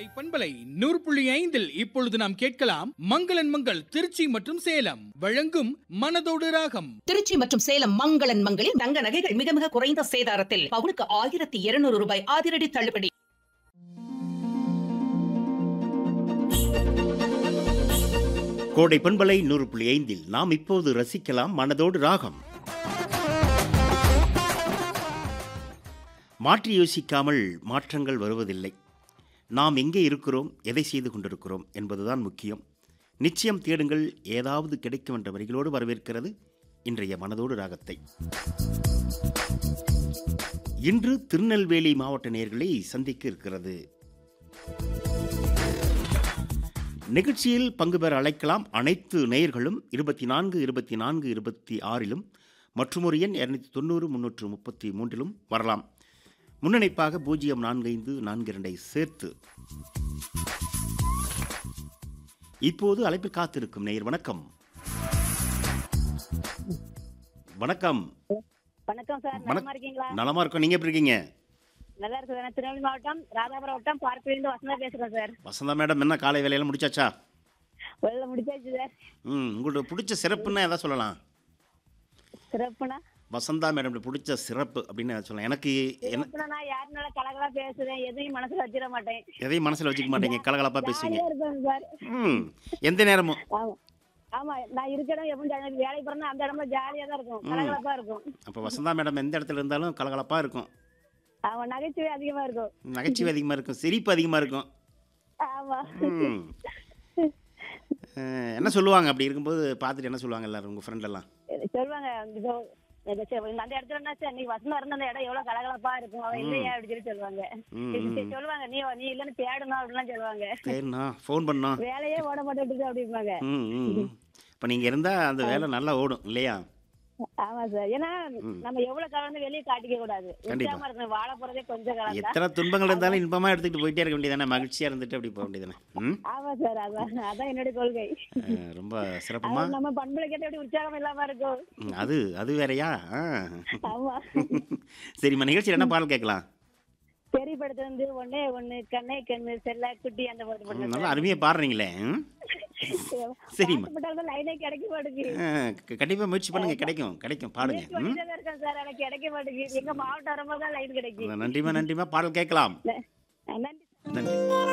கோடை பண்பலை நூறு புள்ளி ஐந்தில் இப்பொழுது நாம் கேட்கலாம் மங்களன் மங்கள் திருச்சி மற்றும் சேலம் வழங்கும் மனதோடு ராகம் திருச்சி மற்றும் சேலம் மங்களன் மங்களில் தங்க நகைகள் மிக மிக குறைந்த சேதாரத்தில் பவுனுக்கு ஆயிரத்தி இருநூறு ரூபாய் அதிரடி தள்ளுபடி கோடை பண்பலை நூறு புள்ளி ஐந்தில் நாம் இப்போது ரசிக்கலாம் மனதோடு ராகம் மாற்றி யோசிக்காமல் மாற்றங்கள் வருவதில்லை நாம் எங்கே இருக்கிறோம் எதை செய்து கொண்டிருக்கிறோம் என்பதுதான் முக்கியம் நிச்சயம் தேடுங்கள் ஏதாவது கிடைக்கும் என்ற வரிகளோடு வரவேற்கிறது இன்றைய மனதோடு ராகத்தை இன்று திருநெல்வேலி மாவட்ட நேயர்களை சந்திக்க இருக்கிறது நிகழ்ச்சியில் பங்கு பெற அழைக்கலாம் அனைத்து நேயர்களும் இருபத்தி நான்கு இருபத்தி நான்கு இருபத்தி ஆறிலும் மற்றும் ஒரு எண் இரநூத்தி தொண்ணூறு முன்னூற்று முப்பத்தி மூன்றிலும் வரலாம் முன்னிணைப்பாக பூஜ்ஜியம் நான்கு ஐந்து நான்கு இரண்டை சேர்த்து இப்போது அழைப்பில் காத்திருக்கும் நேயர் வணக்கம் வணக்கம் வணக்கம் சார் வணக்- நலமா இருக்கீங்களா நலமா இருக்கோம் நீங்க எப்படி இருக்கீங்க நல்லா இருக்கு சார் நான் திருநெல்வேலி மாவட்டம் ராதாபுரம் வட்டம் பார்க்கிலிருந்து வசந்தா பேசுறேன் சார் வசந்தா மேடம் என்ன காலை வேலையெல்லாம் முடிச்சாச்சா வெளில முடிச்சாச்சு சார் ம் உங்களுக்கு பிடிச்ச சிறப்புன்னா எதை சொல்லலாம் சிறப்புனா வசந்தா மேடம் பிடிச்ச சிறப்பு அப்படின்னு எதை சொல்லலாம் எனக்கு என்ன சிறப்புனா நான் யாருனால கலகலா பேசுறேன் எதையும் மனசுல வச்சிட மாட்டேன் எதையும் மனசில் வச்சுக்க மாட்டீங்க கலகலப்பா பேசுவீங்க ஜாலியா இருப்பேன் சார் ம் எந்த நேரமும் ஆமா ஆமா நான் இருக்க இடம் எப்பவும் ஜாலியா- வேலைக்கு போறேன்னா அந்த இடம்ல ஜாலியா தான் இருக்கும் கலகலப்பா இருக்கும் அப்போ வசந்தா மேடம் எந்த இடத்துல இருந்தாலும் கலகலப்பாக இருக்கும் ஆமா நகைச்சுவை அதிகமா இருக்கும் நகைச்சுவை அதிகமாக இருக்கும் சிரிப்பு அதிகமாக இருக்கும் ஆமா ம் அஹ், என்ன சொல்லுவாங்க அப்படி இருக்கும்போது பார்த்துட்டு என்ன சொல்லுவாங்க எல்லாரும் உங்கள் ஃப்ரெண்ட் எல்லாம் சொல்லுவாங்க இப்போ இந்த சரி, அந்த இடத்துல என்ன சார் நீ வசந்தா இருந்த அந்த இடம் எவ்வளவு கலகலப்பா இருக்கும் அவன் இல்லையா அப்படின்னு சொல்லி சொல்லுவாங்க ம், சரி, சொல்லுவாங்க நீ நீ இல்லன்னு தேடணும் அப்படிலாம் சொல்லுவாங்க சரிண்ணா ஃபோன் பண்ணோம் வேலையே ஓட மாட்டேங்குது அப்படிம்பாங்க ம் ம் இப்போ நீங்கள் இருந்தால் அந்த வேலை நல்லா ஓடும் இல்லையா ஆமா சார் ஏன்னா நம்ம எவ்வளவு கலந்து வெளியே காட்டிக்க கூடாது கண்டிப்பா. உற்சாகமா இருக்கணும் வாழ போறதே கொஞ்சம் கலந்தா எத்தனை துன்பங்கள் இருந்தாலும் இன்பமாக எடுத்துக்கிட்டு போயிட்டே இருக்க வேண்டியதானே மகிழ்ச்சியாக இருந்துட்டு அப்படி போக வேண்டியதானே ம் ஆமா சார் அதான் அதான் என்னுடைய கொள்கை அஹ், ரொம்ப சிறப்புமா அது நம்ம பண்புல கேட்ட எப்படி உற்சாகம் இல்லாம இருக்கும் ம், அது அது வேறயா ஆ ஆமா சரிம்மா நிகழ்ச்சியில் என்ன பாடல் கேட்கலாம் பெரிய படத்துல வந்து ஒன்னே ஒண்ணு கண்ணே கண்ணு செல்ல குட்டி அந்த பாட்டு ம், பண்ண நல்லா அருமையாக பாடுறீங்களே ம்? சரிம்மா. பாட்டு லைனே கிடைக்க மாட்டேங்குது ஆ, க- கண்டிப்பா முயற்சி பண்ணுங்க கிடைக்கும் கிடைக்கும் பாடுங்க ம் பண்ணிட்டு தான் இருக்கேன் சார் எனக்கு கிடைக்க மாட்டேங்குது எங்க மாவட்டம் வரும்போது தான் லைன் கிடைக்கும் நன்றிம்மா நன்றிம்மா பாடல் கேட்கலாம் நன்றி நன்றி